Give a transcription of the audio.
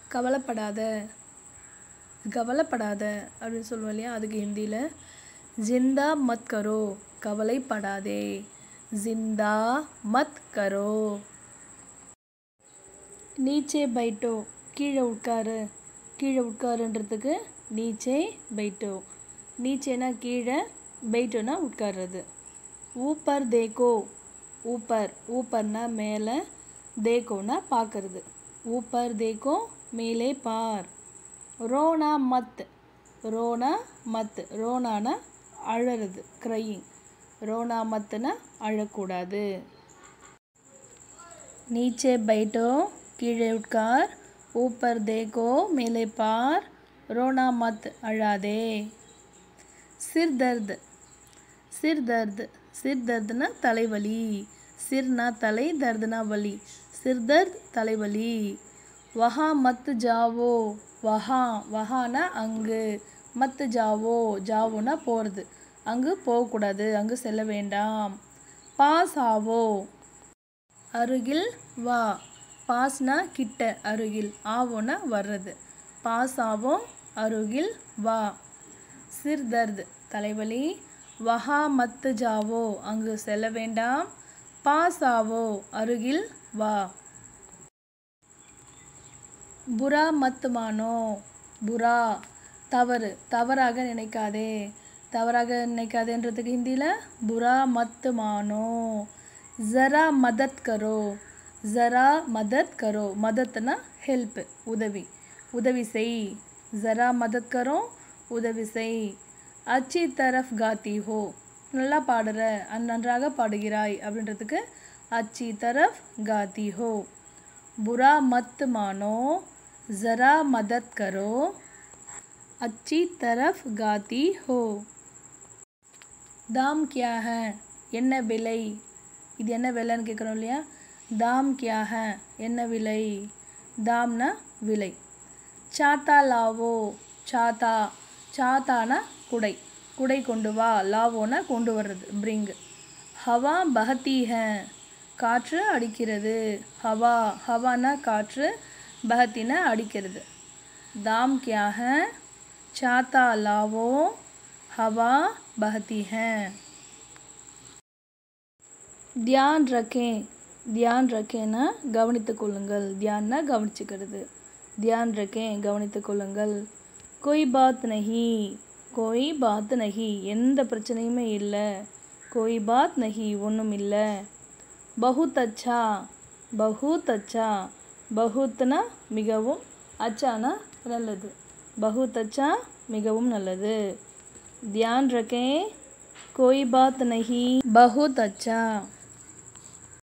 கவலைப்படாத கவலைப்படாத அப்படின்னு சொல்லுவோம் இல்லையா அதுக்கு ஹிந்தியில் ஜிந்தா மத் கரோ கவலைப்படாதே ஜிந்தா மத் கரோ நீச்சே பைட்டோ கீழே உட்காரு கீழே உட்காருன்றதுக்கு நீச்சே பைட்டோ நீச்சேனா கீழே பைட்டோனா உட்கார்றது ஊப்பர் தேக்கோ ஊப்பர் ஊப்பர்னா மேலே தேக்கோனா பார்க்கறது ஊப்பர் தேக்கோ மேலே பார் ரோனா மத் ரோனா மத் ரோனானா அழறது க்ரையிங் ரோனா மத்துனா அழக்கூடாது नीचे बैठो கீழே உட்கார் ஊப்பர் தேக்கோ மேலே பார் ரோனா மத் அழாதே சிர் தர்த் சிர் தர்த் சிர் தர்த்னா தலைவலி சிர்னா தலை தர்த்னா வலி சிர் தர்த் தலைவலி வஹா மத் ஜாவோ வஹா வஹானா அங்கு மத் ஜாவோ ஜாவோனா போகிறது அங்கு போகக்கூடாது அங்கு செல்ல வேண்டாம் பாஸ் ஆவோ அருகில் வா பாஸ்னா கிட்ட அருகில் ஆவோனா வர்றது பாஸ் ஆவோம் அருகில் வா சிர் தர்த் தலைவலி வஹா மத்து ஜாவோ அங்கு செல்ல வேண்டாம் பாஸ் ஆவோ அருகில் வா புரா மத் மானோ புரா தவறு தவறாக நினைக்காதே தவறாக நினைக்காதேன்றதுக்கு ஹிந்தியில் புரா மத் மானோ ஜரா மதத் கரோ ஜரா மதத் கரோ மதத்னா ஹெல்ப் உதவி உதவி செய் ஜரா மதத் கரோ உதவி செய் அச்சி தரஃப் காத்தி ஹோ நல்லா பாடுற அஹ் நன்றாக பாடுகிறாய் அப்படின்றதுக்கு அச்சி தரஃப் காத்தி ஹோ புரா மத் மானோ ஜரா மதத் கரோ அச்சி தரஃப் காத்தி ஹோ தாம் கியா ஹே என்ன விலை இது என்ன விலைன்னு கேட்குறோம் இல்லையா தாம் கியா ஹே என்ன விலை தாம்னா விலை சாத்தா லாவோ சாத்தா சாத்தானா குடை குடை கொண்டு வா லாவோனா கொண்டு வர்றது பிரிங் ஹவா பஹத்தி ஹே காற்று அடிக்கிறது ஹவா ஹவானா காற்று பஹத்தினா அடிக்கிறது தாம் கியா ஹே சாத்தா லாவோ ஹவா பஹத்தி ஹே தியான் ரக்கேன் தியான் ரக்கேன்னா கவனித்துக் கொள்ளுங்கள் தியான்னா கவனிச்சுக்கிறது தியான் ரக்கேன் கவனித்துக் கொள்ளுங்கள் கோய் பாத் நஹி கோய் பாத் நஹி எந்த பிரச்சனையுமே இல்லை கோய் பாத் நஹி ஒன்றும் இல்லை பகுத் அச்சா பகுத் அச்சா பகுத்னா மிகவும் அச்சானா நல்லது பகுத் அச்சா மிகவும் நல்லது தியான் ரக்கேன் கோய் பாத் நஹி பகுத் அச்சா